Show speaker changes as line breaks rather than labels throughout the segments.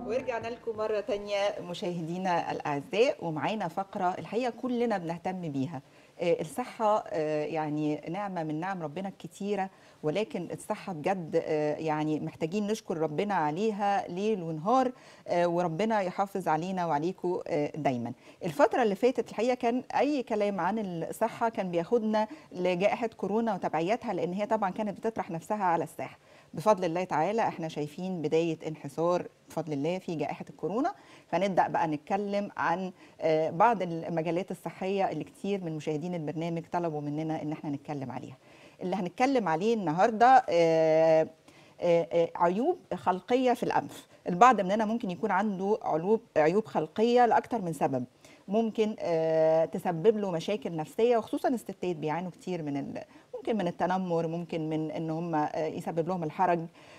ورجعنا لكم مرة تانية مشاهدينا الأعزاء ومعانا فقرة الحقيقة كلنا بنهتم بيها آه، الصحة آه، يعني نعمة من نعم ربنا الكتيرة ولكن الصحة بجد آه، يعني محتاجين نشكر ربنا عليها ليل ونهار آه، وربنا يحافظ علينا وعليكم آه، دايما الفترة اللي فاتت الحقيقة كان أي كلام عن الصحة كان بياخدنا لجائحة كورونا وتبعياتها لأن هي طبعا كانت بتطرح نفسها على الساحة بفضل الله تعالى احنا شايفين بداية انحسار بفضل الله في جائحة الكورونا فنبدأ بقى نتكلم عن آه، بعض المجالات الصحية اللي كتير من مشاهدين البرنامج طلبوا مننا ان احنا نتكلم عليها اللي هنتكلم عليه النهاردة آه، آه، آه، عيوب خلقية في الأنف البعض مننا ممكن يكون عنده عيوب عيوب خلقية لأكثر من سبب ممكن آه، تسبب له مشاكل نفسية وخصوصا الستات بيعانوا كتير من ال... ممكن من التنمر ممكن من ان هم آه، يسبب لهم الحرج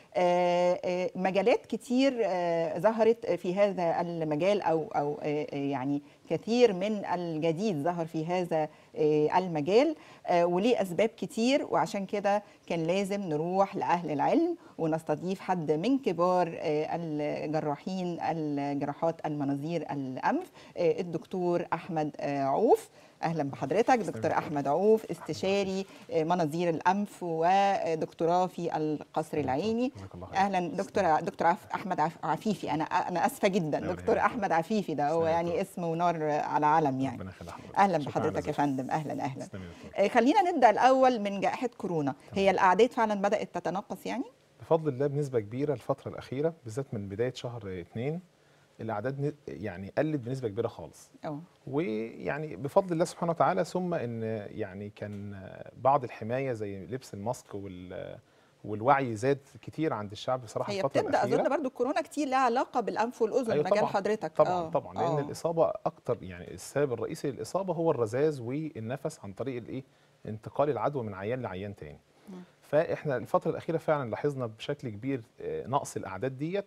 آه، آه، مجالات كتير آه، ظهرت في هذا المجال او او آه، آه، يعني كثير من الجديد ظهر في هذا آه، المجال آه، وليه اسباب كتير وعشان كده كان لازم نروح لاهل العلم ونستضيف حد من كبار آه، الجراحين الجراحات المناظير الانف آه، الدكتور احمد آه، عوف اهلا بحضرتك دكتور احمد عوف استشاري آه، مناظير الانف ودكتوراه في القصر العيني
جزاك الله خير.
اهلا دكتور دكتور عف- احمد عف- عفيفي انا انا اسفه جدا
لا،
دكتور
ولا
احمد عفيفي ده هو
تسلم يا
يعني
دكتور.
اسم ونار على علم يعني
ربنا يخلي حضرتك
اهلا
شكراً
بحضرتك
على
يا فندم اهلا اهلا
تسلم يا دكتور.
آه، خلينا نبدا الاول من جائحه كورونا هي الاعداد فعلا بدات تتناقص يعني
بفضل الله بنسبه كبيره الفتره الاخيره بالذات من بدايه شهر اثنين الاعداد ن- يعني قلت بنسبه كبيره خالص
اه
ويعني بفضل الله سبحانه وتعالى ثم ان يعني كان بعض الحمايه زي لبس الماسك وال والوعي زاد كتير عند الشعب بصراحه
هي
الفتره
بتبدا
الاخيره
اظن برضو الكورونا كتير لها علاقه بالانف والاذن
أيوة
مجال
طبعاً،
حضرتك
طبعا
آه،
طبعا لان
آه.
الاصابه اكتر يعني السبب الرئيسي للاصابه هو الرذاذ والنفس عن طريق الايه انتقال العدوى من عيان لعيان تاني فاحنا الفتره الاخيره فعلا لاحظنا بشكل كبير آه، نقص الاعداد ديت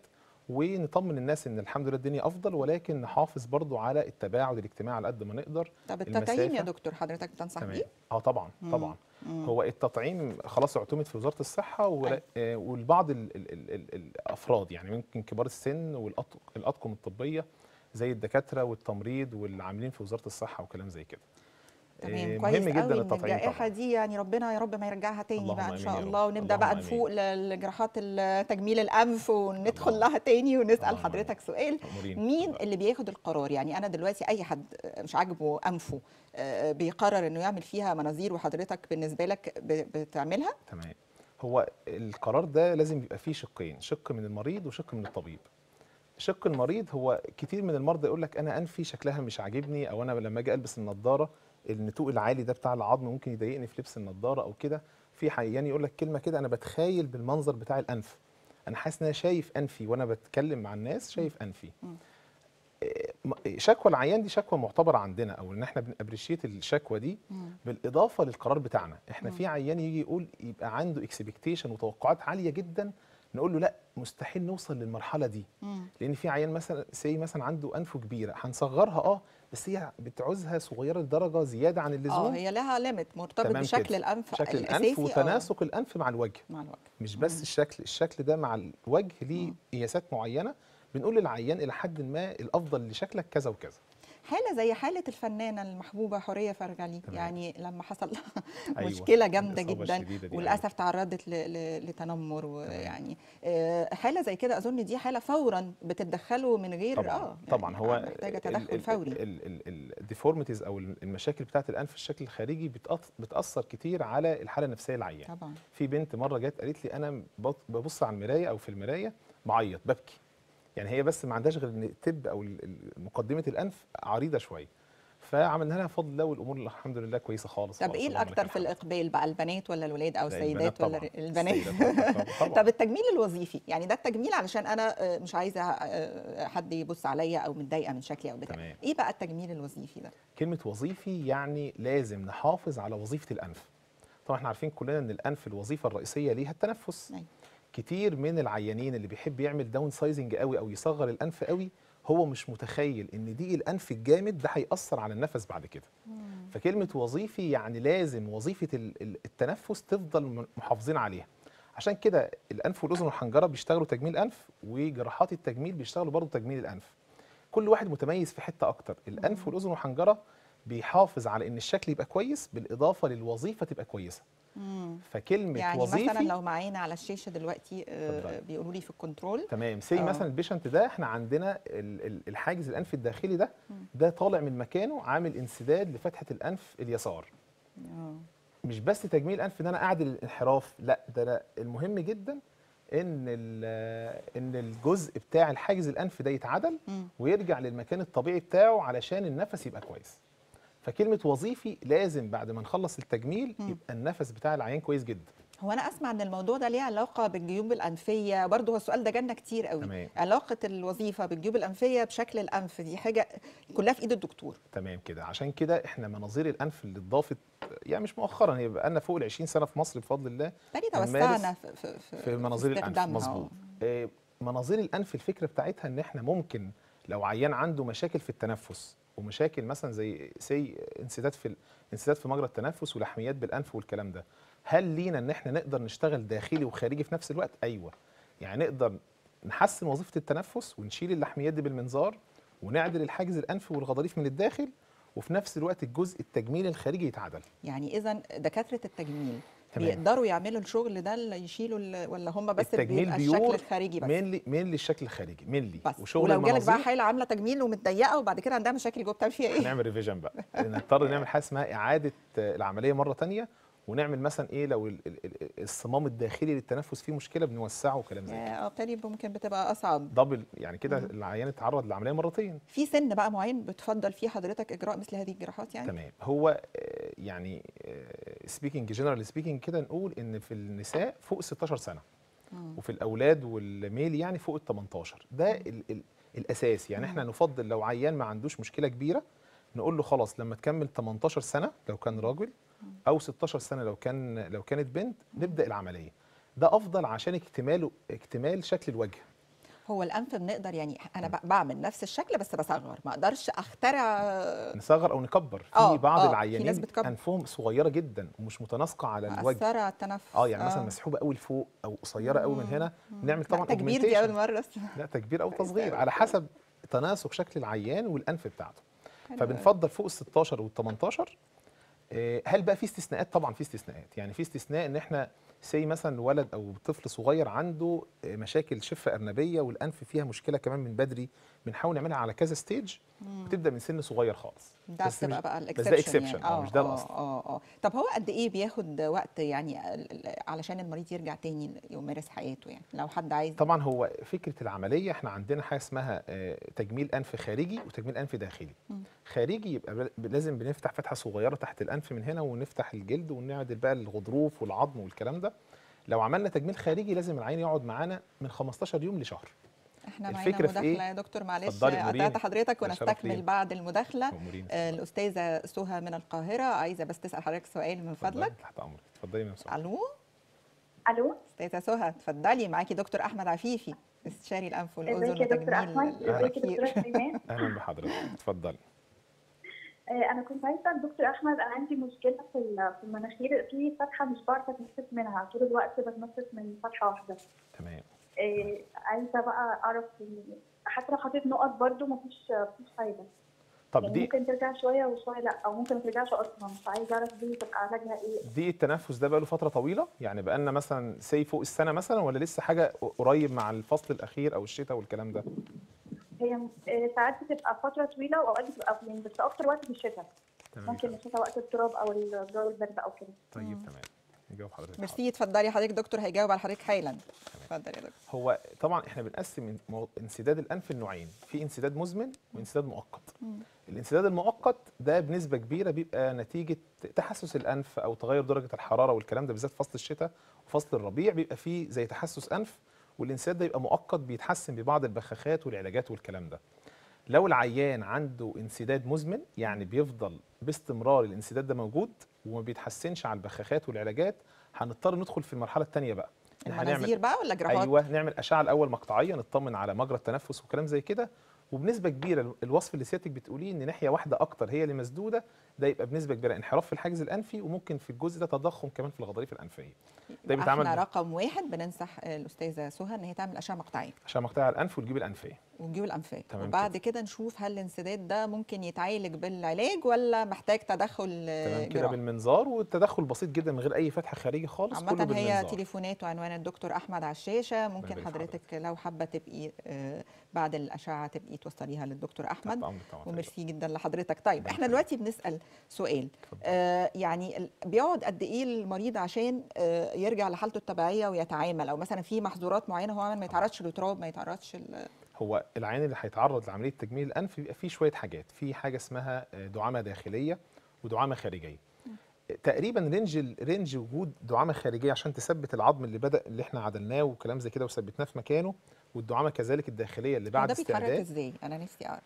ونطمن الناس ان الحمد لله الدنيا افضل ولكن نحافظ برضو على التباعد الاجتماعي على قد ما نقدر
طب التطعيم يا
المسافة.
دكتور حضرتك بتنصح
تمام
بيه
اه طبعا
مم.
طبعا
مم.
هو التطعيم خلاص اعتمد في وزاره الصحه ولا-
أيوة.
آه، والبعض ال ال ال ال الافراد يعني ممكن كبار السن والاطقم الطبيه زي الدكاتره والتمريض والعاملين في وزاره الصحه وكلام زي كده
تمام
آه،
كويس
مهم جدا
قوي ان
التطعيم
الجائحه
طبعا
دي يعني ربنا يا رب ما يرجعها تاني
اللهم
بقى ان
آمين
شاء
يا رب.
الله ونبدا
اللهم
بقى
آمين.
نفوق للجراحات ال- تجميل الانف وندخل
اللهم-
لها تاني ونسال
اللهم
حضرتك سؤال
مأمورين.
مين اللي بياخد القرار يعني انا دلوقتي اي حد مش عاجبه انفه آه، بيقرر انه يعمل فيها مناظير وحضرتك بالنسبه لك ب- بتعملها
تمام هو القرار ده لازم يبقى فيه شقين شق من المريض وشق من الطبيب شق المريض هو كتير من المرضى يقول لك انا انفي شكلها مش عاجبني او انا لما اجي البس النضاره النتوء العالي ده بتاع العظم ممكن يضايقني في لبس النضاره او كده في حيان يقول لك كلمه كده انا بتخيل بالمنظر بتاع الانف انا حاسس ان انا شايف انفي وانا بتكلم مع الناس شايف انفي إيه، م- شكوى العيان دي شكوى معتبره عندنا او ان احنا بنابريشيت الشكوى دي بالاضافه للقرار بتاعنا احنا في عيان يجي يقول يبقى عنده اكسبكتيشن وتوقعات عاليه جدا نقول له لا مستحيل نوصل للمرحله دي لان في عيان مثلا سي مثلا عنده انفه كبيره هنصغرها اه بس هي بتعوزها صغيره لدرجه زياده عن
اه
اللزوم
هي لها ليميت مرتبط
تمام
بشكل
كده.
الانف
شكل
الاساسي
الانف
آه،
وتناسق الانف مع الوجه
مع الوقت
مش بس الشكل الشكل ده مع الوجه ليه قياسات معينه بنقول للعيان الى حد ما الافضل لشكلك كذا وكذا
حاله زي حاله الفنانه المحبوبه حوريه فرجلي
تمام.
يعني لما حصل لها
أيوة،
مشكله جامده
الإصابة
جدا
الشديدة دي،
وللاسف تعرضت ل- ل- لتنمر ويعني آه، حاله زي كده اظن دي حاله فورا بتتدخلوا من غير
طبعا
اه
طبعا
يعني
هو
محتاجه تدخل فوري
الديفورميتيز او المشاكل بتاعه الانف الشكل الخارجي بتأث- بتاثر كتير على الحاله النفسيه للعيان
طبعا
في بنت مره جت قالت لي انا بط- ببص على المرايه او في المرايه بعيط ببكي يعني هي بس ما عندهاش غير ان التب او ال- ال- مقدمه الانف عريضه شويه فعملنا لها بفضل الله والامور الحمد لله كويسه خالص
طب
خالص،
ايه
اللهم لك
الاكتر في
الحمد.
الاقبال بقى البنات ولا الولاد او
لا،
السيدات ولا
طبعاً.
البنات
السيدات طبعاً، طبعاً.
طب التجميل الوظيفي يعني ده التجميل علشان انا آه، مش عايزه آه، حد يبص عليا او متضايقه من شكلي او بتاع
تمام.
ايه بقى التجميل الوظيفي ده
كلمة وظيفي يعني لازم نحافظ على وظيفة الأنف طبعا احنا عارفين كلنا ان الأنف الوظيفة الرئيسية ليها التنفس
أيوة.
كتير من العيانين اللي بيحب يعمل داون سايزنج قوي او يصغر الأنف قوي هو مش متخيل ان ضيق الأنف الجامد ده هيأثر على النفس بعد كده فكلمة وظيفي يعني لازم وظيفة ال- ال- التنفس تفضل م- محافظين عليها عشان كده الانف والاذن والحنجره بيشتغلوا تجميل انف وجراحات التجميل بيشتغلوا برضه تجميل الانف كل واحد متميز في حته اكتر الانف والاذن والحنجره بيحافظ على ان الشكل يبقى كويس بالاضافه للوظيفه تبقى كويسه
مم.
فكلمه
يعني
وظيفي
مثلا لو معانا على الشاشه دلوقتي آه،
اتفضلي.
بيقولوا لي في الكنترول
تمام سي
آه.
مثلا البيشنت ده احنا عندنا ال- ال- الحاجز الانفي الداخلي ده
مم.
ده طالع من مكانه عامل انسداد لفتحه الانف اليسار
آه.
مش بس تجميل انف ان انا اعدل الانحراف لا ده أنا المهم جدا ان ال- ان الجزء بتاع الحاجز الانفي ده يتعدل
مم.
ويرجع للمكان الطبيعي بتاعه علشان النفس يبقى كويس فكلمه وظيفي لازم بعد ما نخلص التجميل
مم.
يبقى النفس بتاع العيان كويس جدا
هو انا اسمع ان الموضوع ده ليه علاقه بالجيوب الانفيه برضه هو السؤال ده جالنا كتير قوي
تمام.
علاقه الوظيفه بالجيوب الانفيه بشكل الانف دي حاجه كلها في ايد الدكتور
تمام كده عشان كده احنا مناظير الانف اللي اتضافت يعني مش مؤخرا هي بقى لنا فوق ال 20 سنه في مصر بفضل الله
تاني
هنمارس
توسعنا في, في, في,
في مناظير الانف
استخدامها.
مظبوط آه، مناظير الانف الفكره بتاعتها ان احنا ممكن لو عيان عنده مشاكل في التنفس ومشاكل مثلا زي سي انسداد في ال- انسداد في مجرى التنفس ولحميات بالانف والكلام ده هل لينا ان احنا نقدر نشتغل داخلي وخارجي في نفس الوقت ايوه يعني نقدر نحسن وظيفه التنفس ونشيل اللحميات دي بالمنظار ونعدل الحاجز الانفي والغضاريف من الداخل وفي نفس الوقت الجزء التجميلي الخارجي يتعدل
يعني اذا دكاتره التجميل
تمام.
بيقدروا يعملوا الشغل ده اللي يشيلوا ال- ولا هم بس
التجميل
بيبقى الشكل
بيور
الخارجي بس
مينلي مينلي الشكل الخارجي مينلي
بس
وشغل
ولو جالك بقى
المناظير
حاله عامله تجميل ومتضيقه وبعد كده عندها مشاكل جوه بتعمل فيها ايه؟
نعمل ريفيجن بقى نضطر نعمل حاجه اسمها اعاده آه، العمليه مره تانية ونعمل مثلا ايه لو ال- ال- ال- الصمام الداخلي للتنفس فيه مشكله بنوسعه وكلام زي كده
يا اه بالتالي ممكن بتبقى اصعب
دبل يعني كده
مم.
العيان اتعرض للعمليه مرتين
في سن بقى معين بتفضل فيه حضرتك اجراء مثل هذه الجراحات يعني؟
تمام هو آه، يعني سبيكينج جنرال سبيكينج كده نقول ان في النساء فوق 16 سنه
مم.
وفي الاولاد والميل يعني فوق ال 18 ده ال ال الاساس يعني احنا نفضل لو عيان ما عندوش مشكله كبيره نقول له خلاص لما تكمل 18 سنه لو كان راجل او 16 سنه لو كان لو كانت بنت نبدا العمليه ده افضل عشان اكتماله اكتمال شكل الوجه
هو الانف بنقدر يعني انا ب- بعمل نفس الشكل بس بصغر ما اقدرش اخترع
نصغر او نكبر في
آه،
بعض
آه، في
العيانين
ناس بتكبر.
انفهم صغيره جدا ومش متناسقه على الوجه
مأثرة على التنفس
اه يعني مثلا مسحوبه قوي لفوق او قصيره قوي من هنا نعمل طبعا
لا تكبير دي اول
augmentation.
مره
لا تكبير او
كويس
تصغير
أوي.
على حسب تناسق شكل العيان والانف بتاعته
حلو
فبنفضل فوق ال 16 وال 18 آه، هل بقى في استثناءات طبعا في استثناءات يعني في استثناء ان احنا سي مثلا ولد او طفل صغير عنده آه، مشاكل شفه ارنبيه والانف فيها مشكله كمان من بدري بنحاول نعملها على كذا ستيج بتبدا من سن صغير خالص
ده
بس
بتبقى
مش-
بقى
بس ده
الاكسبشن
اكسبشن اه مش ده الاصل
اه اه طب هو قد ايه بياخد وقت يعني ال- ال- علشان المريض يرجع تاني يمارس حياته يعني لو حد عايز
طبعا هو فكره العمليه احنا عندنا حاجه اسمها آه، تجميل انف خارجي وتجميل انف داخلي
مم.
خارجي يبقى ب- لازم بنفتح فتحه صغيره تحت الانف من هنا ونفتح الجلد ونعدل بقى الغضروف والعظم والكلام ده لو عملنا تجميل خارجي لازم العين يقعد معانا من 15 يوم لشهر
احنا معانا
الفكرة في
مداخله
إيه؟
يا دكتور معلش
اتفضلي
قطعت
أموريني.
حضرتك
ده شرف
ونستكمل
لينا.
بعد المداخله
أموريني.
آه، الاستاذه سهى من القاهره عايزه بس تسال حضرتك سؤال من
اتفضلي،
فضلك
تحت امرك اتفضلي يا مساء
الو
الو
استاذه سهى اتفضلي معاكي دكتور احمد عفيفي استشاري الانف والاذن
ازيك يا دكتور
وتجميل
احمد ازيك يا دكتور
الأخير.
سليمان
اهلا بحضرتك اتفضلي
آه، انا كنت عايزه اسال دكتور احمد انا عندي مشكله في ال- في المناخير في فتحه مش بعرف اتنفس منها طول الوقت بتنفس من فتحه واحده
تمام
آه، عايزه بقى اعرف إن- حتى لو حطيت نقط برضو مفيش مفيش فايده
طب
يعني
دي
ممكن ترجع شويه وشويه لا او ممكن ما ترجعش اصلا فعايزه اعرف دي تبقى علاجها ايه
دي التنفس ده بقى له فتره طويله يعني بقى لنا مثلا سي فوق السنه مثلا ولا لسه حاجه قريب مع الفصل الاخير او الشتاء والكلام ده
هي آه، ساعات بتبقى فتره طويله واوقات بتبقى يعني بس اكتر وقت في الشتاء
تمام
ممكن
كده.
الشتاء وقت التراب او الجو البارد او كده
طيب تمام نجاوب حضرتك
ميرسي اتفضلي حضرتك دكتور هيجاوب على حضرتك حالا اتفضلي يا دكتور
هو طبعا احنا بنقسم مو- انسداد الانف لنوعين في انسداد مزمن وانسداد مؤقت الانسداد المؤقت ده بنسبه كبيره بيبقى نتيجه تحسس الانف او تغير درجه الحراره والكلام ده بالذات فصل الشتاء وفصل الربيع بيبقى فيه زي تحسس انف والانسداد ده يبقى مؤقت بيتحسن ببعض البخاخات والعلاجات والكلام ده لو العيان عنده انسداد مزمن يعني بيفضل باستمرار الانسداد ده موجود وما بيتحسنش على البخاخات والعلاجات هنضطر ندخل في المرحله الثانيه بقى إن هنعمل-
المناظير بقى ولا جراحات
ايوه نعمل اشعه الاول مقطعيه نطمن على مجرى التنفس وكلام زي كده وبنسبه كبيره ال- الوصف اللي سيادتك بتقوليه ان ناحيه واحده اكتر هي اللي مسدوده ده يبقى بنسبه كبيره انحراف في الحاجز الانفي وممكن في الجزء ده تضخم كمان في الغضاريف الانفيه ده بيتعمل
احنا
ب-
رقم واحد بننصح الاستاذه سهى ان هي تعمل اشعه مقطعيه
عشان مقطع الانف والجيوب الانفيه
والجيوب الانفيه
تمام
وبعد كده نشوف هل الانسداد ده ممكن يتعالج بالعلاج ولا محتاج تدخل آه،
تمام كده
جراحي
بالمنظار والتدخل بسيط جدا من غير اي فتح خارجي خالص كله
عامة هي
بالمنظار
تليفونات وعنوان الدكتور احمد على الشاشه ممكن
يبارك في
حضرتك لو حابه تبقي آه، بعد الاشعه تبقي توصليها للدكتور
تحت
احمد
أمرك طبعاً.
وميرسي جدا لحضرتك طيب
ربنا
احنا
يخليك.
دلوقتي بنسال سؤال
اتفضل.
آه يعني ال- بيقعد قد ايه المريض عشان آه يرجع لحالته الطبيعيه ويتعامل او مثلا في محظورات معينه هو عمل ما يتعرضش للتراب ما يتعرضش ال-
هو العين اللي هيتعرض لعمليه تجميل الانف بيبقى فيه شويه حاجات في حاجه اسمها دعامه داخليه ودعامه خارجيه تقريبا رينج ال- رينج وجود دعامه خارجيه عشان تثبت العظم اللي بدا اللي احنا عدلناه وكلام زي كده وثبتناه في مكانه والدعامه كذلك الداخليه اللي
هو
بعد
ده بيتحرك
استعداد
ازاي انا نفسي اعرف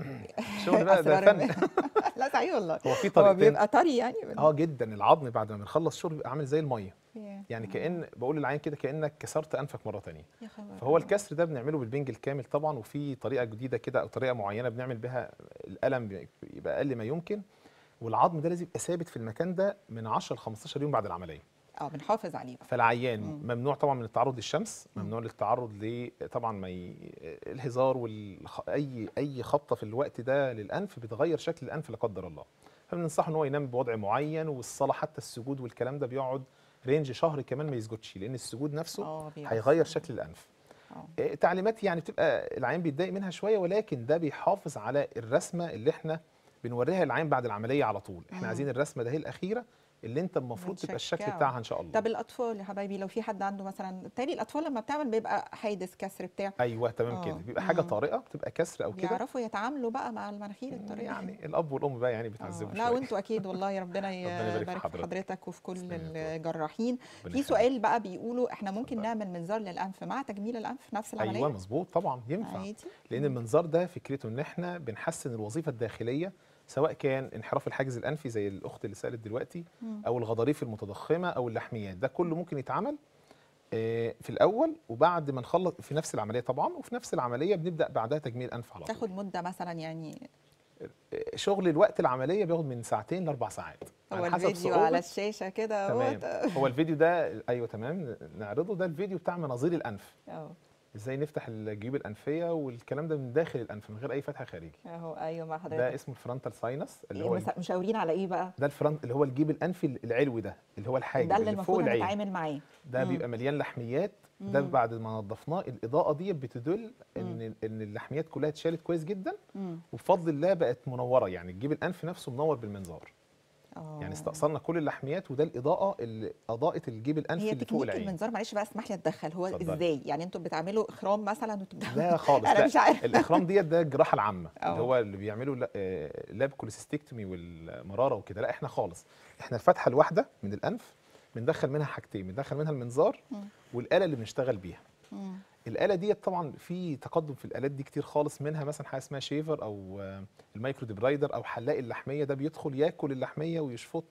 الشغل بقى ده
أسرار
فن
الم- لا صحيح والله
هو في
هو
طريقتين
بيبقى طري يعني
اه جدا العظم بعد ما بنخلص شغل بيبقى عامل زي الميه
يا-
يعني كان بقول للعين كده كانك كسرت انفك مره تانية
يا خبر
فهو
الله.
الكسر ده بنعمله بالبنج الكامل طبعا وفي طريقه جديده كده او طريقه معينه بنعمل بها الالم بي- يبقى اقل ما يمكن والعظم ده لازم يبقى ثابت في المكان ده من 10 ل 15 يوم بعد العمليه
اه بنحافظ عليه بقى.
فالعيان
مم.
ممنوع طبعا من التعرض للشمس
مم.
ممنوع للتعرض ل طبعا ما ي... الهزار وال اي اي خبطه في الوقت ده للانف بتغير شكل الانف لا قدر الله فبننصحه ان هو ينام بوضع معين والصلاه حتى السجود والكلام ده بيقعد رينج شهر كمان ما يسجدش لان السجود نفسه
اه بيأثر.
هيغير شكل الانف
آه.
إيه، تعليمات يعني بتبقى العين بيتضايق منها شويه ولكن ده بيحافظ على الرسمه اللي احنا بنوريها للعين بعد العمليه على طول احنا
مم.
عايزين الرسمه ده هي الاخيره اللي انت المفروض تبقى الشكل
بنشجعه.
بتاعها ان شاء الله
طب الاطفال يا حبايبي لو في حد عنده مثلا تاني الاطفال لما بتعمل بيبقى حادث كسر بتاع
ايوه تمام
آه.
كده بيبقى حاجه
مم.
طارئه بتبقى كسر او كده
بيعرفوا يتعاملوا بقى مع المناخير الطريه
يعني الاب والام بقى يعني
آه.
بيتعذبوا
لا
شويه
وانتوا اكيد والله يا ربنا
ربنا يبارك في
يبارك في
حضرتك.
حضرتك وفي كل
تسلم يا دكتور.
الجراحين
ربنا
في
يخليك.
سؤال بقى بيقولوا احنا ممكن
اتفضل.
نعمل منظار للانف مع تجميل الانف نفس العمليه
ايوه مظبوط طبعا ينفع
عادي
لان المنظار ده فكرته ان احنا بنحسن الوظيفه الداخليه سواء كان انحراف الحاجز الانفي زي الاخت اللي سالت دلوقتي
مم.
او الغضاريف المتضخمه او اللحميات ده كله ممكن يتعمل آه، في الاول وبعد ما نخلص في نفس العمليه طبعا وفي نفس العمليه بنبدا بعدها تجميل انف على طول
تاخد مده مثلا يعني
آه، شغل الوقت العمليه بياخد من ساعتين لاربع ساعات
هو
على حسب
الفيديو
صعوبة-
على الشاشه كده
تمام
اهوت.
هو الفيديو ده ايوه تمام نعرضه ده الفيديو بتاع مناظير الانف
اه
ازاي نفتح الجيوب الانفيه والكلام ده من داخل الانف من غير اي فتح خارجي
اهو ايوه مع
ده
حضرتك
اسمه الفرونتال ساينس اللي
إيه
هو
مس- مشاورين على ايه بقى
ده الفرونت اللي هو الجيب الانفي العلوي ده اللي هو الحاجب
ده اللي
اللي فوق
المفروض
العين
هنتعامل معاه
ده
مم.
بيبقى مليان لحميات ده
مم.
بعد ما نضفناه الاضاءه دي بتدل ان ان اللحميات كلها اتشالت كويس جدا
مم.
وبفضل الله بقت منوره يعني الجيب الانف نفسه منور بالمنظار
اه
يعني استأصلنا كل اللحميات وده الاضاءه اللي اضاءت الجيب الانفي
هي
اللي فوق
تكنيك
العين
المنظار معلش بقى اسمح لي اتدخل هو
اتفضلي.
ازاي يعني انتوا بتعملوا اخرام مثلا وانتوا بتعملوا
لا خالص
انا
لا
مش عارف
الاخرام ديت ده الجراحه العامه
أه.
اللي هو اللي بيعملوا لا- آه، لاب كوليسيستكتومي والمراره وكده لا احنا خالص احنا الفتحه الواحده من الانف بندخل منها حاجتين بندخل منها المنظار
مم.
والاله اللي بنشتغل بيها
مم.
الاله ديت طبعا في تقدم في الالات دي كتير خالص منها مثلا حاجه اسمها شيفر او آه، المايكرو ديبرايدر او حلاق اللحميه ده بيدخل ياكل اللحميه ويشفط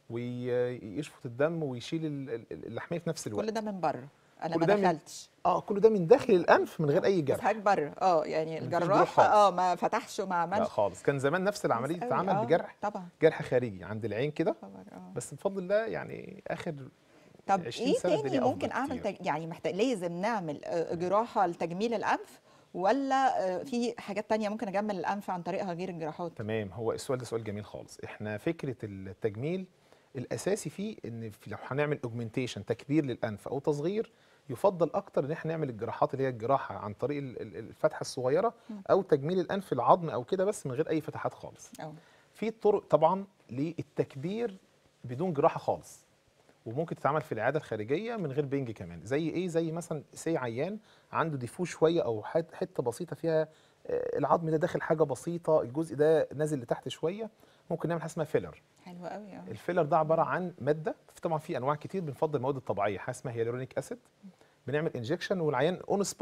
ويشفط الدم ويشيل ال- ال- اللحميه في نفس الوقت
كل ده من بره انا
كل
ما
ده من-
دخلتش
اه كل ده من داخل الانف من غير اي
بس
جرح
حضرتك بره اه يعني
مفيش
الجراح
جروح خالص.
اه ما فتحش وما
لا
عملش
خالص كان زمان نفس العمليه دي
كويس قوي.
تتعمل
آه،
بجرح
طبعا
جرح خارجي عند العين كده
خبر اه
بس بفضل الله يعني اخر
طب
20
ايه
سنة
تاني
الدنيا أفضل
ممكن اعمل
كتير.
تج... يعني محتاج لازم نعمل آه، جراحه لتجميل الانف ولا آه، في حاجات تانية ممكن اجمل الانف عن طريقها غير الجراحات
تمام هو السؤال ده سؤال جميل خالص احنا فكره التجميل الاساسي فيه ان في لو هنعمل اوجمنتيشن تكبير للانف او تصغير يفضل اكتر ان احنا نعمل الجراحات اللي هي الجراحه عن طريق ال- ال- الفتحه الصغيره
مم.
او تجميل الانف العظم او كده بس من غير اي فتحات خالص
اه
في طرق طبعا للتكبير بدون جراحه خالص وممكن تتعمل في العياده الخارجيه من غير بنج كمان زي ايه زي مثلا سي عيان عنده ديفو شويه او حت- حته بسيطه فيها آه، العظم ده داخل حاجه بسيطه الجزء ده نازل لتحت شويه ممكن نعمل حاجه اسمها فيلر
حلوه قوي اه
الفيلر ده عباره عن ماده في طبعا في انواع كتير بنفضل المواد الطبيعيه حاجه اسمها هيالورونيك اسيد بنعمل انجكشن والعيان اون سبوت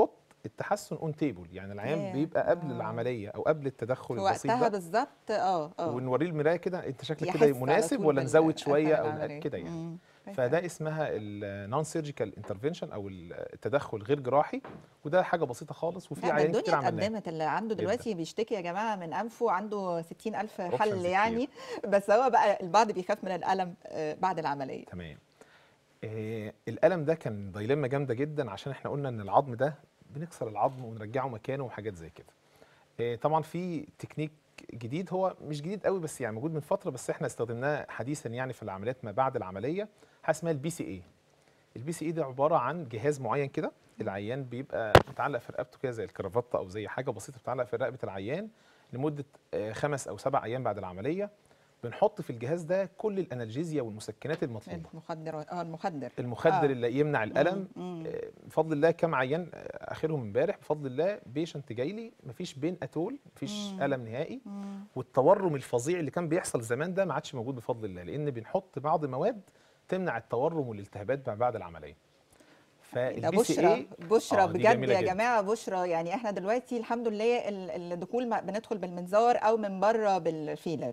التحسن اون تيبل يعني العيان
ياه.
بيبقى قبل
آه.
العمليه او قبل التدخل
في
البسيط
وقتها
ده
بالظبط اه اه
ونوريه المرايه كده انت شكلك
يحس
كده
على
مناسب
طول
ولا
بال-
نزود
أثر
شويه او
العملية.
كده يعني
مم.
فده اسمها النون سيرجيكال انترفنشن او التدخل غير جراحي وده حاجه بسيطه خالص وفي
لا ده
عيان كتير
الدنيا
عملناه
اتقدمت اللي عنده
جداً.
دلوقتي بيشتكي يا جماعه من انفه عنده 60 الف
Options
حل
كتير.
يعني بس هو بقى البعض بيخاف من الالم آه، بعد العمليه
تمام آه الالم ده كان دايلما جامده جدا عشان احنا قلنا ان العظم ده بنكسر العظم ونرجعه مكانه وحاجات زي كده آه طبعا في تكنيك جديد هو مش جديد قوي بس يعني موجود من فتره بس احنا استخدمناه حديثا يعني في العمليات ما بعد العمليه حاجه اسمها البي سي اي البي سي اي ده عباره عن جهاز معين كده العيان بيبقى متعلق في رقبته كده زي الكرافته او زي حاجه بسيطه بتعلق في رقبه العيان لمده آه، خمس او سبع ايام بعد العمليه بنحط في الجهاز ده كل الانالجيزيا والمسكنات المطلوبه
المخدر اه المخدر
المخدر
آه.
اللي يمنع الالم
مم.
آه، بفضل الله كام عيان آه، اخرهم امبارح بفضل الله بيشنت جاي لي مفيش بين اتول مفيش
مم.
الم نهائي
مم.
والتورم الفظيع اللي كان بيحصل زمان ده ما عادش موجود بفضل الله لان بنحط بعض مواد تمنع التورم والالتهابات ما بعد العمليه
ده
فالبي سي
بشرى
اي
بشرى
آه، دي
بجد
جميلة
يا
جدا.
جماعه بشرى يعني احنا دلوقتي الحمد لله ال- الدخول ما- بندخل بالمنظار او من بره بالفيلر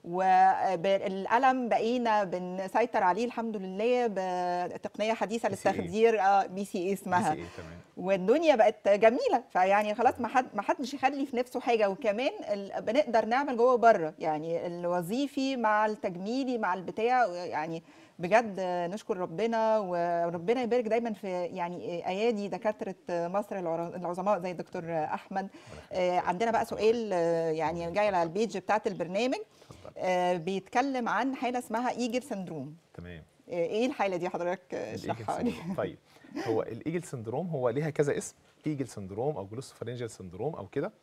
والالم بقينا بنسيطر عليه الحمد لله بتقنيه حديثه
BCA.
للتخدير اه بي سي اي
بي
اسمها
سي اي تمام
والدنيا بقت جميله فيعني خلاص ما حد ما حدش يخلي في نفسه حاجه وكمان ال- بنقدر نعمل جوه وبره يعني الوظيفي مع التجميلي مع البتاع يعني بجد نشكر ربنا وربنا يبارك دايما في يعني ايادي دكاتره مصر العر- العظماء زي الدكتور احمد آه، عندنا بقى سؤال آه، يعني جاي على البيج بتاعت البرنامج
اتفضل
آه، بيتكلم عن حاله اسمها ايجل سندروم
تمام
آه، ايه الحاله دي حضرتك آه،
الإيجل
اشرحها لي
سندروم. طيب هو الايجل سندروم هو ليها كذا اسم ايجل سندروم او جلوسوفارنجال سندروم او كده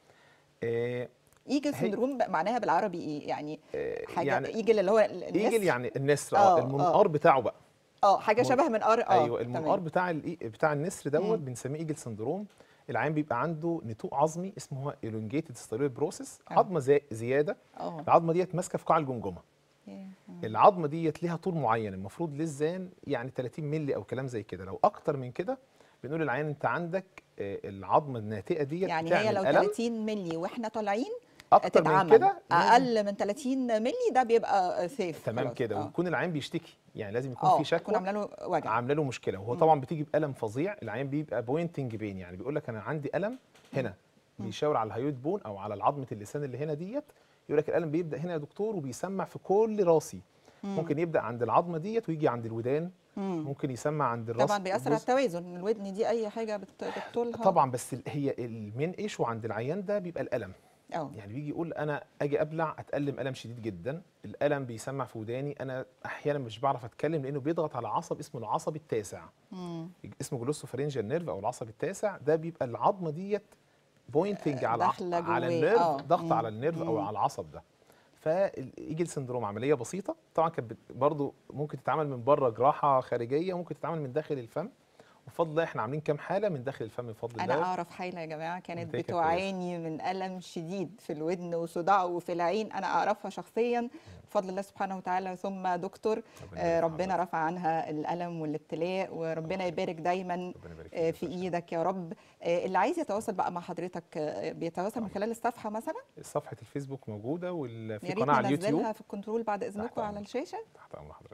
آه،
ايجل
هي-
سندروم بقى معناها بالعربي ايه يعني
آه،
حاجه
يعني
ايجل اللي هو ال-
ايجل
النسر
يعني النسر
آه،
اه المنقار بتاعه بقى
اه حاجه
من-
شبه منقار اه
ايوه المنقار
تمام.
بتاع الإي- بتاع النسر دوت
مم.
بنسميه ايجل سندروم العين بيبقى عنده نتوء عظمي اسمه هو elongated styloid process
آه.
عظمه زي زياده
اه
العظمه ديت ماسكه في قاع الجمجمه
ياه.
العظمه ديت ليها طول معين المفروض للزان يعني 30 مللي او كلام زي كده لو اكتر من كده بنقول للعيان انت عندك آه، العظمه الناتئه ديت
يعني
بتعمل
هي لو
ألم
30 مللي واحنا طالعين
اكتر من
تتعمل
كده لازم-
اقل من 30 مللي ده بيبقى سيف
تمام
خلاص.
كده
اه
ويكون العين بيشتكي يعني لازم يكون
اه
في
تكون
شكوى
عامله له وجع
عامله له مشكله وهو
مم.
طبعا بتيجي بالم فظيع العين بيبقى بوينتنج بين يعني بيقول لك انا عندي الم هنا
مم.
بيشاور على الهيوت بون او على عظمه اللسان اللي هنا ديت يقول لك الالم بيبدا هنا يا دكتور وبيسمع في كل راسي
مم.
ممكن يبدا عند العظمه ديت ويجي عند الودان
مم.
ممكن يسمع عند الراس
طبعا بيأثر على
جزء-
التوازن الودن دي اي حاجه بت- بتطولها
طبعا بس ال- هي المين ايشو عند العيان ده بيبقى الالم
اه
يعني بيجي يقول انا اجي ابلع اتالم الم شديد جدا الالم بيسمع في وداني انا احيانا مش بعرف اتكلم لانه بيضغط على عصب اسمه العصب التاسع
مم.
اسمه جلوسوفارنجال نيرف او العصب التاسع ده بيبقى العظمه ديت بوينتنج على
داخلة
على
جواه.
النيرف
آه.
ضغط
مم.
على النيرف او
مم.
على العصب ده فالايجل سندروم عمليه بسيطه طبعا كانت بت- برضو ممكن تتعمل من بره جراحه خارجيه ممكن تتعمل من داخل الفم وبفضل الله احنا عاملين كام حاله من داخل الفم بفضل
انا
الله
اعرف حاله يا جماعه كانت
نتيجة
بتعاني من الم شديد في الودن وصداع وفي العين انا اعرفها شخصيا بفضل الله سبحانه وتعالى ثم دكتور آه،
يبارك
ربنا
حضرتك.
رفع عنها الالم والابتلاء وربنا يبارك دايما
ربنا يبارك
آه،
فيك
في
يا باشا.
ايدك يا رب آه، اللي عايز يتواصل بقى مع حضرتك آه، بيتواصل من خلال الصفحه مثلا
صفحه الفيسبوك موجوده وفي
يا ريت
قناه على اليوتيوب
ننزلها في الكنترول بعد اذنكم على
أمرك.
الشاشه
تحت امر حضرتك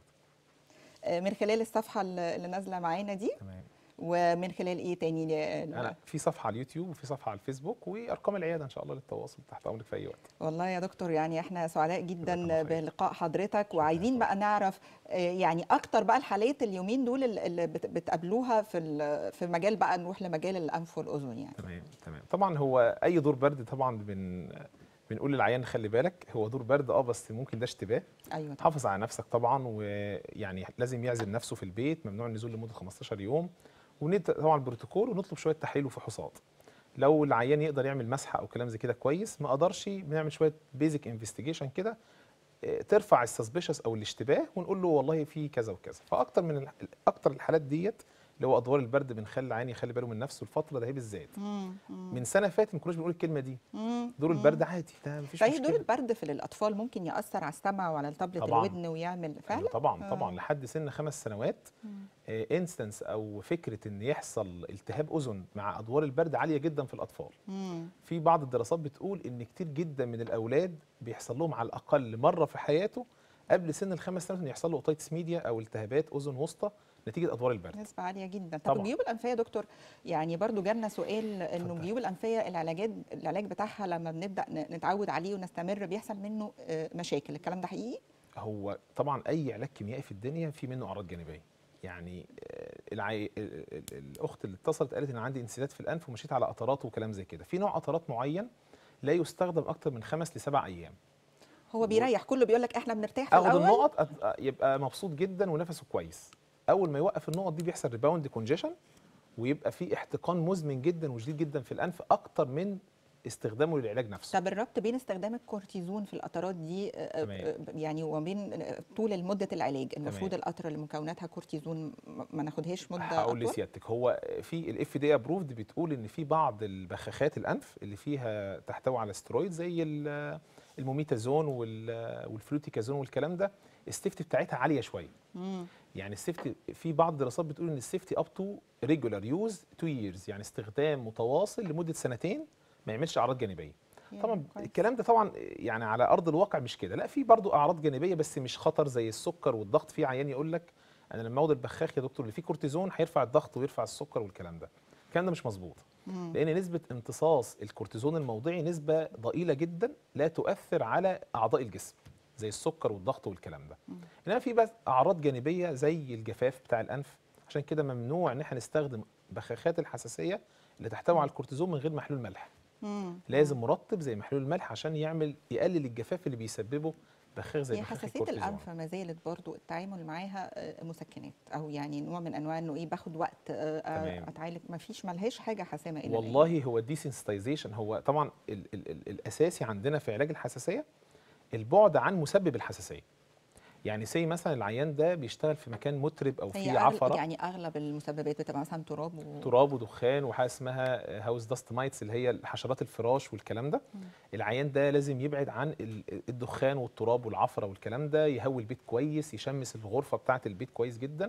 آه، من خلال الصفحه اللي اللي نازله معانا دي
تمام
ومن خلال ايه تاني ل-
انا في صفحه على اليوتيوب وفي صفحه على الفيسبوك وارقام العياده ان شاء الله للتواصل تحت امرك في اي وقت
والله يا دكتور يعني احنا سعداء
جزاك
جدا
الله خير.
بلقاء حضرتك
شكراً
وعايزين
يا
بقى نعرف آه، يعني اكتر بقى الحالات اليومين دول اللي بت- بتقابلوها في ال- في مجال بقى نروح لمجال الانف والاذن يعني
تمام تمام طبعا هو اي دور برد طبعا بن بنقول للعيان خلي بالك هو دور برد اه بس ممكن ده اشتباه
ايوه طبعا
حافظ على نفسك طبعا ويعني لازم يعزل نفسه في البيت ممنوع النزول لمده 15 يوم وند طبعا البروتوكول ونطلب شويه تحاليل وفحوصات لو العيان يقدر يعمل مسحه او كلام زي كده كويس ما قدرش بنعمل شويه بيزك انفستيجيشن كده آه، ترفع السسبشس او الاشتباه ونقول له والله في كذا وكذا فاكتر من الح- اكتر الحالات ديت اللي هو ادوار البرد بنخلي العين يخلي باله من نفسه الفتره ده هي بالذات
مم. مم.
من سنه فاتت ما كناش بنقول الكلمه دي
مم.
دور
مم.
البرد عادي ده مفيش
صحيح
مشكله
دور البرد في الاطفال ممكن ياثر على السمع وعلى طبله
طبعاً.
الودن ويعمل
أيوة
فعلا
طبعا
آه.
طبعا لحد سن خمس سنوات انستنس او فكره ان يحصل التهاب اذن مع ادوار البرد عاليه جدا في الاطفال
مم.
في بعض الدراسات بتقول ان كتير جدا من الاولاد بيحصل لهم على الاقل مره في حياته قبل سن الخمس سنوات ان يحصل له اوتيتس ميديا او التهابات اذن وسطى نتيجه ادوار البرد
نسبة عالية جدا طب
طبعاً.
الجيوب الأنفية يا دكتور يعني برضو جالنا سؤال إنه
اتفضل.
الجيوب الأنفية العلاجات العلاج بتاعها لما بنبدأ ن- نتعود عليه ونستمر بيحصل منه آه، مشاكل الكلام ده حقيقي؟
هو طبعا اي علاج كيميائي في الدنيا في منه اعراض جانبيه يعني آه، العي... ال- ال- الاخت اللي اتصلت قالت ان عندي انسداد في الانف ومشيت على قطرات وكلام زي كده في نوع قطرات معين لا يستخدم اكتر من خمس لسبع ايام
هو بيريح كله بيقول لك احنا بنرتاح في
اخد
الأول
النقط أت- يبقى مبسوط جدا ونفسه كويس اول ما يوقف النقط دي بيحصل ريباوند كونجيشن ويبقى في احتقان مزمن جدا وشديد جدا في الانف اكتر من استخدامه للعلاج نفسه
طب الربط بين استخدام الكورتيزون في القطرات دي آه، آه،
تمام.
آه، يعني وبين آه، طول مدة العلاج المفروض
تمام.
القطرة اللي مكوناتها كورتيزون ما- ما ناخدهاش مدة
هقول
أطول؟
لسيادتك هو في الاف دي ابروفد بتقول ان في بعض البخاخات الانف اللي فيها تحتوي على سترويد زي ال- الموميتازون وال- والفلوتيكازون والكلام ده السيفتي بتاعتها عاليه شويه
مم.
يعني السيفتي في بعض الدراسات بتقول ان السيفتي اب تو ريجولار يوز 2 ييرز يعني استخدام متواصل لمده سنتين ما يعملش اعراض جانبيه
يعني
طبعا
كويس.
الكلام ده طبعا يعني على ارض الواقع مش كده لا في برضو اعراض جانبيه بس مش خطر زي السكر والضغط في عيان يقول لك انا لما اخد البخاخ يا دكتور اللي فيه كورتيزون هيرفع الضغط ويرفع السكر والكلام ده الكلام ده مش مظبوط
مم.
لان نسبه امتصاص الكورتيزون الموضعي نسبه ضئيله جدا لا تؤثر على اعضاء الجسم زي السكر والضغط والكلام ده انما في بس اعراض جانبيه زي الجفاف بتاع الانف عشان كده ممنوع ان احنا نستخدم بخاخات الحساسيه اللي تحتوي على الكورتيزون من غير محلول ملح
مم.
لازم مرطب زي محلول الملح عشان يعمل يقلل الجفاف اللي بيسببه بخاخ زي
هي
بخاخ
حساسيه
الكورتيزون
الانف ما زالت برضو التعامل معاها آه، مسكنات او يعني نوع من انواع انه ايه باخد وقت آه، آه،
تمام.
اتعالج ما فيش ملهاش حاجه حاسمه الا الآن.
والله هو الديسنسيتايزيشن هو طبعا ال ال ال الاساسي عندنا في علاج الحساسيه البعد عن مسبب الحساسيه يعني سي مثلا العيان ده بيشتغل في مكان مترب او
هي
فيه
أغل-
عفره
يعني اغلب المسببات بتبقى مثلا تراب و...
تراب ودخان وحاجه اسمها هاوس داست مايتس اللي هي حشرات الفراش والكلام ده العيان ده لازم يبعد عن ال- الدخان والتراب والعفره والكلام ده يهوي البيت كويس يشمس الغرفه بتاعه البيت كويس جدا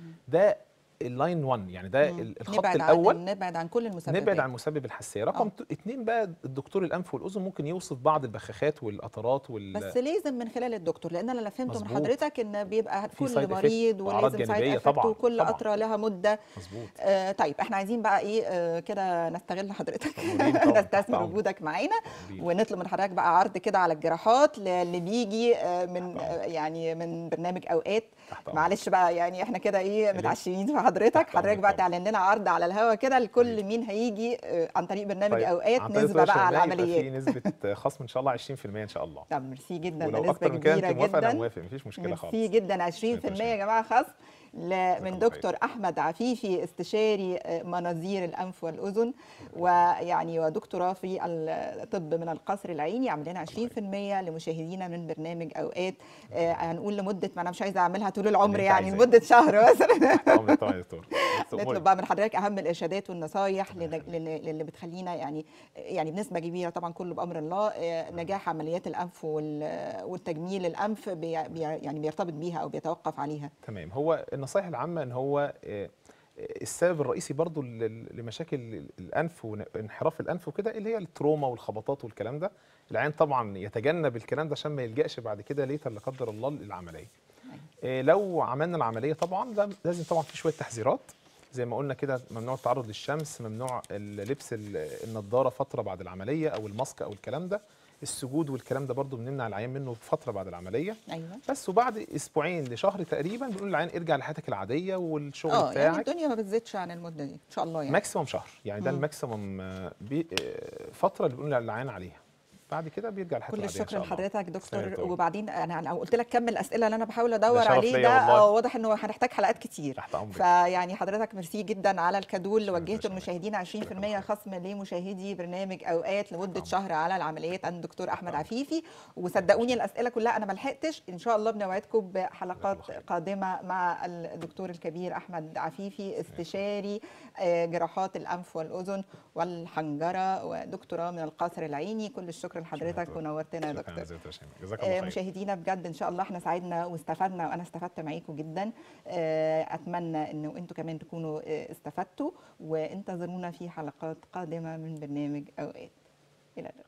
ده اللاين 1 يعني ده
مم.
ال- الخط
نبعد
الاول
عن نبعد عن كل المسببات
نبعد عن مسبب الحساسيه رقم
آه.
ت- اتنين بقى الدكتور الانف والاذن ممكن يوصف بعض البخاخات والقطرات وال
بس لازم من خلال الدكتور لان انا اللي فهمته من
مظبوط.
حضرتك ان بيبقى
في
كل
side effect
مريض
وأعراض
ولازم
جانبية
سايد افكت
طبعاً،
وكل
طبعاً.
قطره لها مده
مظبوط
آه طيب احنا عايزين بقى ايه آه كده نستغل حضرتك
تأمرين طبعاً، تحت
نستثمر
أمرك.
وجودك معانا
تأمرين.
ونطلب من حضرتك بقى عرض كده على الجراحات اللي بيجي آه، من
تحت
آه، يعني من برنامج اوقات
تحت أمرك.
معلش بقى يعني احنا كده ايه متعشمين في حضرتك
تحت
حضرتك
أمرك
بقى
طبعاً.
تعلن لنا عرض على الهوا كده لكل
طيب.
مين هيجي آه، عن طريق برنامج
طيب،
اوقات
عن طريق
نسبه
ورشة
بقى على
الماء يبقى
العمليات
في نسبه خصم ان شاء الله 20% ان شاء الله
طب ميرسي جدا ده
ولو
نسبه
اكتر من كده
كبيره
انت موافق انا
جدا
موافق مفيش مشكله خالص
ميرسي جدا 20% يا جماعه خصم ل- من
الله
دكتور احمد عفيفي استشاري آه، مناظير الانف والاذن ويعني ودكتوراه في الطب من القصر العيني عامل لنا 20% لمشاهدينا من برنامج اوقات آه، هنقول لمده ما انا مش عايزه اعملها طول العمر
اللي انت
يعني
عايزاه.
لمده شهر مثلا
تحت امرك طبعا يا دكتور
نطلب بقى من حضرتك اهم الارشادات والنصايح لل- لل- للي بتخلينا يعني يعني بنسبه كبيره طبعا كله بامر الله آه، نجاح عمليات الانف وال- والتجميل الانف بي بي يعني بيرتبط بيها او بيتوقف عليها
تمام هو النصائح العامه ان هو آه، السبب الرئيسي برضو لل- لمشاكل الانف وانحراف الانف وكده اللي هي التروما والخبطات والكلام ده العيان طبعا يتجنب الكلام ده عشان ما يلجاش بعد كده ليتر لا قدر الله للعمليه آه، لو عملنا العمليه طبعا ده لازم طبعا في شويه تحذيرات زي ما قلنا كده ممنوع التعرض للشمس ممنوع ال- لبس ال- النضاره فتره بعد العمليه او الماسك او الكلام ده السجود والكلام ده برضو بنمنع العيان منه فتره بعد العمليه
ايوه
بس وبعد اسبوعين لشهر تقريبا بنقول للعيان ارجع لحياتك العاديه والشغل
اه يعني
بتاعك
الدنيا ما بتزيدش عن المده دي ان شاء الله يعني
ماكسيموم شهر يعني ده
مم.
الماكسيموم آه، بي- آه، فتره اللي بنقول للعيان عليها بعد كده بيرجع لحياته
كل
العادية إن
الشكر
شاء الله.
لحضرتك
تسلم يا
دكتور
دكتور.
وبعدين انا انا قلت لك كم الاسئله اللي انا بحاول ادور
شرف
عليه
ليا
ده
والله.
آه، واضح انه هنحتاج حلقات كتير
تحت امرك
فيعني حضرتك ميرسي جدا على الكادول اللي
شكراً
وجهته
جزيلاً.
للمشاهدين 20% خصم لمشاهدي برنامج اوقات لمده
طبعاً.
شهر على العمليات عند الدكتور احمد
طبعاً.
عفيفي وصدقوني الاسئله كلها انا ما لحقتش ان شاء الله بنوعدكم بحلقات
جزاك الله خير.
قادمه مع الدكتور الكبير احمد عفيفي استشاري آه، جراحات الانف والاذن والحنجره ودكتوراه من القصر العيني كل الشكر لحضرتك
دكتور.
ونورتنا يا
شكراً
دكتور
جزيلاً يا شيماء. جزاك
آه،
الله خير
مشاهدينا بجد ان شاء الله احنا سعدنا واستفدنا وانا استفدت معاكم جدا آه، اتمنى انه انتم كمان تكونوا آه، استفدتوا وانتظرونا في حلقات قادمه من برنامج اوقات الى اللقاء